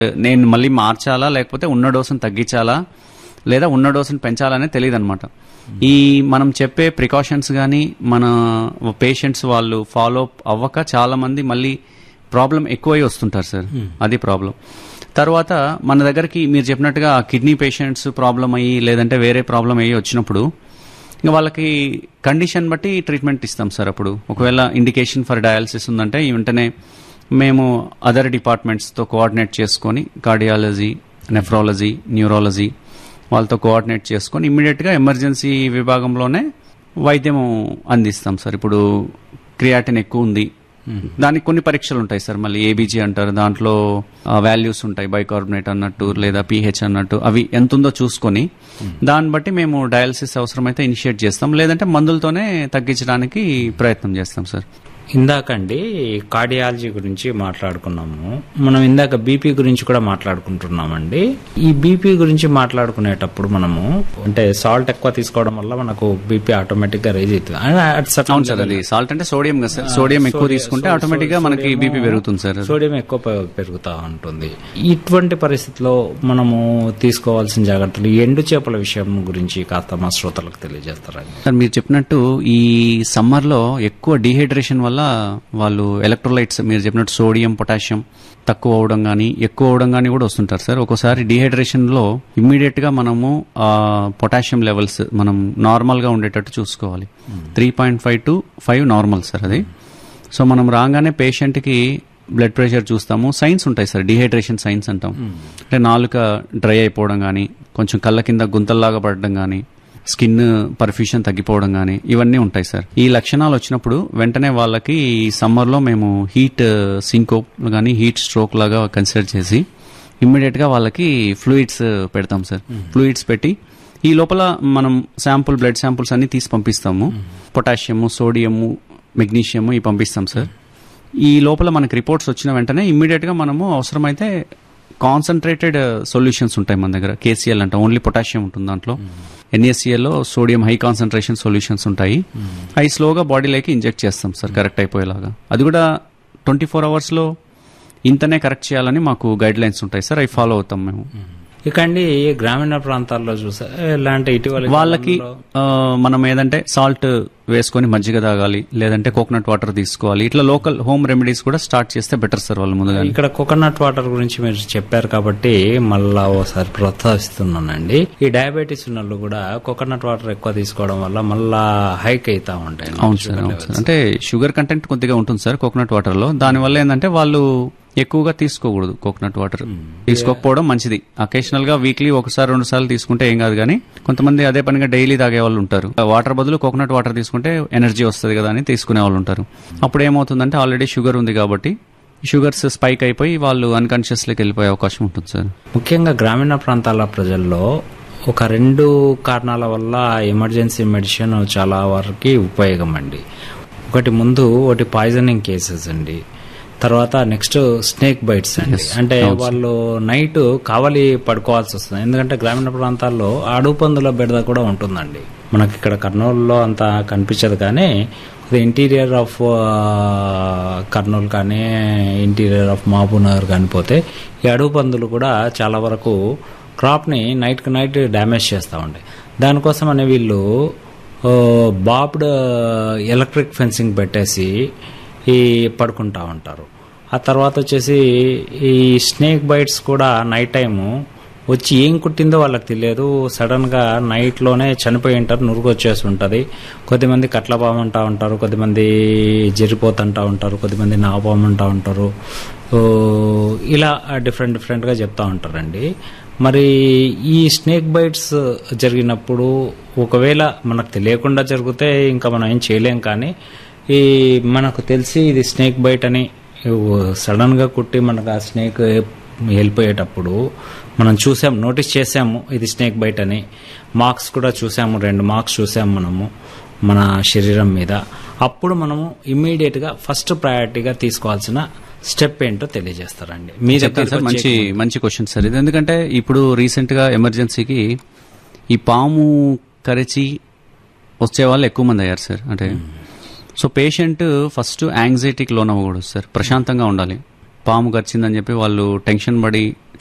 నేను మళ్ళీ మార్చాలా లేకపోతే ఉన్న డోసును తగ్గించాలా లేదా ఉన్న డోసును పెంచాలనే తెలియదు అనమాట ఈ మనం చెప్పే ప్రికాషన్స్ కానీ మన పేషెంట్స్ వాళ్ళు ఫాలో అవ్వక చాలా మంది మళ్ళీ ప్రాబ్లం ఎక్కువై వస్తుంటారు సార్ అది ప్రాబ్లం తర్వాత మన దగ్గరికి మీరు చెప్పినట్టుగా కిడ్నీ పేషెంట్స్ ప్రాబ్లం అయ్యి లేదంటే వేరే ప్రాబ్లం అయ్యి వచ్చినప్పుడు ఇంకా వాళ్ళకి కండిషన్ బట్టి ట్రీట్మెంట్ ఇస్తాం సార్ అప్పుడు ఒకవేళ ఇండికేషన్ ఫర్ డయాలసిస్ ఉందంటే ఈ వెంటనే మేము అదర్ డిపార్ట్మెంట్స్తో కోఆర్డినేట్ చేసుకొని కార్డియాలజీ నెఫ్రాలజీ న్యూరాలజీ వాళ్ళతో కోఆర్డినేట్ చేసుకొని ఇమ్మీడియట్గా ఎమర్జెన్సీ విభాగంలోనే వైద్యం అందిస్తాం సార్ ఇప్పుడు క్రియాటిన్ ఎక్కువ ఉంది దానికి కొన్ని పరీక్షలు ఉంటాయి సార్ మళ్ళీ ఏబీజీ అంటారు దాంట్లో వాల్యూస్ ఉంటాయి బైకార్బోనేట్ అన్నట్టు లేదా పీహెచ్ అన్నట్టు అవి ఎంత ఉందో చూసుకొని దాన్ని బట్టి మేము డయాలసిస్ అవసరమైతే ఇనిషియేట్ చేస్తాం లేదంటే మందులతోనే తగ్గించడానికి ప్రయత్నం చేస్తాం సార్ ఇందాకండి కార్డియాలజీ గురించి మాట్లాడుకున్నాము మనం ఇందాక బీపీ గురించి కూడా మాట్లాడుకుంటున్నామండి ఈ బీపీ గురించి మాట్లాడుకునేటప్పుడు మనము అంటే సాల్ట్ ఎక్కువ తీసుకోవడం వల్ల మనకు బీపీ ఆటోమేటిక్ గా రైజ్ అవుతుంది And at certain అవును సార్ అది సాల్ట్ అంటే సోడియం కదా సార్ సోడియం ఎక్కువ తీసుకుంటే ఆటోమేటిక్ గా మనకి బీపీ పెరుగుతుంది సార్ సోడియం ఎక్కువ పె- పెరుగుతూ ఉంటుంది ఇటువంటి పరిస్థితిలో మనము తీసుకోవాల్సిన జాగ్రత్తలు ఈ ఎండు చేపల విషయం గురించి కాస్త మా శ్రోతలకు తెలియజేస్తారండి సార్ మీరు చెప్పినట్టు ఈ సమ్మర్ లో ఎక్కువ డిహైడ్రేషన్ వల్ల వాళ్ళు ఎలక్ట్రోలైట్స్ మీరు చెప్పినట్టు సోడియం పొటాషియం తక్కువ అవడం కానీ ఎక్కువ అవడం కానీ కూడా వస్తుంటారు సార్ ఒక్కోసారి డిహైడ్రేషన్ లో ఇమ్మీడియట్ గా మనము ఆ పొటాషియం లెవెల్స్ మనం నార్మల్ గా ఉండేటట్టు చూసుకోవాలి three point five to five normal sir అది సో మనం రాగానే పేషెంట్ కి బ్లడ్ ప్రెషర్ చూస్తాము సైన్స్ ఉంటాయి సార్ డిహైడ్రేషన్ సైన్స్ అంటాం అంటే నాలుక డ్రై అయిపోవడం కానీ కొంచెం కళ్ళ కింద గుంతల్లాగా పడడం కానీ స్కిన్ పర్ఫ్యూషన్ తగ్గిపోవడం కానీ ఇవన్నీ ఉంటాయి సార్ ఈ లక్షణాలు వచ్చినప్పుడు వెంటనే వాళ్ళకి ఈ సమ్మర్లో మేము హీట్ సింకోప్ కానీ హీట్ స్ట్రోక్ లాగా కన్సిడర్ చేసి ఇమ్మీడియట్ గా వాళ్ళకి ఫ్లూయిడ్స్ పెడతాం సార్ ఫ్లూయిడ్స్ పెట్టి ఈ లోపల మనం శాంపుల్ బ్లడ్ శాంపుల్స్ అన్ని తీసి పంపిస్తాము పొటాషియము సోడియము మెగ్నీషియము ఇవి పంపిస్తాం సార్ ఈ లోపల మనకి రిపోర్ట్స్ వచ్చిన వెంటనే ఇమ్మీడియట్ గా మనము అవసరమైతే కాన్సన్ట్రేటెడ్ సొల్యూషన్స్ ఉంటాయి మన దగ్గర కేసీఎల్ అంటే ఓన్లీ పొటాషియం ఉంటుంది దాంట్లో NaCl లో సోడియం హై కాన్సన్ట్రేషన్ సొల్యూషన్స్ ఉంటాయి అవి స్లోగా బాడీలోకి ఇంజెక్ట్ చేస్తాం సార్ కరెక్ట్ అయిపోయేలాగా అది కూడా ట్వంటీ ఫోర్ అవర్స్లో ఇంతనే కరెక్ట్ చేయాలని మాకు గైడ్ లైన్స్ ఉంటాయి సార్ అవి ఫాలో అవుతాం మేము ఇక అండి గ్రామీణ ప్రాంతాల్లో చూసా ఇలాంటి ఇటీవల వాళ్ళకి ఆ, మనం ఏదంటే సాల్ట్ వేసుకొని మజ్జిగ తాగాలి లేదంటే కోకోనట్ వాటర్ తీసుకోవాలి ఇట్లా లోకల్ హోమ్ రెమెడీస్ కూడా స్టార్ట్ చేస్తే బెటర్ సార్ వాళ్ళు ముందుగా ఇక్కడ కోకోనట్ వాటర్ గురించి మీరు చెప్పారు కాబట్టి మళ్ళా ఓసారి ప్రోత్సహిస్తున్నానండి ఈ డయాబెటీస్ ఉన్న వాళ్ళు కూడా కోకోనట్ వాటర్ ఎక్కువ తీసుకోవడం వల్ల మళ్ళా హైక్ అవుతా ఉంటాయి అవును సార్ అవును సార్ అంటే షుగర్ కంటెంట్ కొద్దిగా ఉంటుంది సార్ కోకోనట్ వాటర్ లో దానివల్ల ఏంటంటే వాళ్ళు ఎక్కువగా తీసుకోకూడదు కోకోనట్ వాటర్ తీసుకోకపోవడం మంచిది అకేషనల్ గా వీక్లీ ఒకసారి రెండు సార్లు తీసుకుంటే ఏం కాదు కానీ కొంతమంది అదే పనిగా డైలీ తాగే వాళ్ళు ఉంటారు వాటర్ బదులు కోకోనట్ వాటర్ తీసుకుంటే ఎనర్జీ వస్తుంది కదా అని తీసుకునే వాళ్ళు ఉంటారు అప్పుడు ఏమవుతుందంటే ఆల్రెడీ షుగర్ ఉంది కాబట్టి షుగర్స్ స్పైక్ అయిపోయి వాళ్ళు అన్కాన్షియస్ లోకి వెళ్ళిపోయే అవకాశం ఉంటుంది సార్ ముఖ్యంగా గ్రామీణ ప్రాంతాల ప్రజల్లో ఒక రెండు కారణాల వల్ల ఎమర్జెన్సీ మెడిసిన్ చాలా వరకు ఉపయోగం అండి ఒకటి ముందు ఒకటి పాయిజనింగ్ కేసెస్ అండి తర్వాత నెక్స్ట్ స్నేక్ బైట్స్ అండి అంటే వాళ్ళు నైట్ కావలి పడుకోవాల్సి వస్తుంది ఎందుకంటే గ్రామీణ ప్రాంతాల్లో అడుగు పందుల బెడద కూడా ఉంటుందండి మనకి ఇక్కడ కర్నూలులో అంత కనిపించదు కానీ ఇంటీరియర్ ఆఫ్ కర్నూలు కానీ ఇంటీరియర్ ఆఫ్ మహబూబ్ నగర్ కానీ పోతే ఈ అడుగు పందులు కూడా చాలా వరకు క్రాప్ని నైట్కి నైట్ డ్యామేజ్ చేస్తూ ఉంటాయి దానికోసం అనే వీళ్ళు బాబ్డ్ ఎలక్ట్రిక్ ఫెన్సింగ్ పెట్టేసి ఈ పడుకుంటా ఉంటారు ఆ తర్వాత వచ్చేసి ఈ స్నేక్ బైట్స్ కూడా నైట్ టైము వచ్చి ఏం కుట్టిందో వాళ్ళకి తెలియదు సడన్ గా నైట్ లోనే చనిపోయి ఉంటారు నురుగు వచ్చేసి ఉంటది కొద్దిమంది కట్లపాము అంటా ఉంటారు కొద్దిమంది జరిపోతంటా ఉంటారు కొద్దిమంది నాగపాము అంటా ఉంటారు ఓ, ఇలా డిఫరెంట్ డిఫరెంట్ గా చెప్తా ఉంటారండి మరి ఈ స్నేక్ బైట్స్ జరిగినప్పుడు ఒకవేళ మనకు తెలియకుండా జరిగితే ఇంకా మనం ఏం చేయలేం కానీ ఈ మనకు తెలిసి ఇది స్నేక్ బైట్ అని సడన్ గా కుట్టి మనకు ఆ స్నేక్ వెళ్ళిపోయేటప్పుడు మనం చూసాం నోటీస్ చేసాము ఇది స్నేక్ బైట్ అని మార్క్స్ కూడా చూసాము రెండు మార్క్స్ చూసాము మనము మన శరీరం మీద అప్పుడు మనము ఇమ్మీడియట్ గా ఫస్ట్ ప్రయారిటీగా తీసుకోవాల్సిన స్టెప్ ఏంటో తెలియజేస్తారండి మీ చెప్తాను సార్ దగ్గరికి మంచి మంచి క్వశ్చన్ సార్ ఇది ఎందుకంటే ఇప్పుడు రీసెంట్ గా ఎమర్జెన్సీకి ఈ పాము కరిచి వచ్చే వాళ్ళు ఎక్కువ మంది అయ్యారు సార్ అంటే సో పేషెంట్ ఫస్ట్ యాంగ్జైటీకి లోన్ అవ్వకూడదు సార్ ప్రశాంతంగా ఉండాలి పాము గరిచిందని చెప్పి వాళ్ళు టెన్షన్ పడి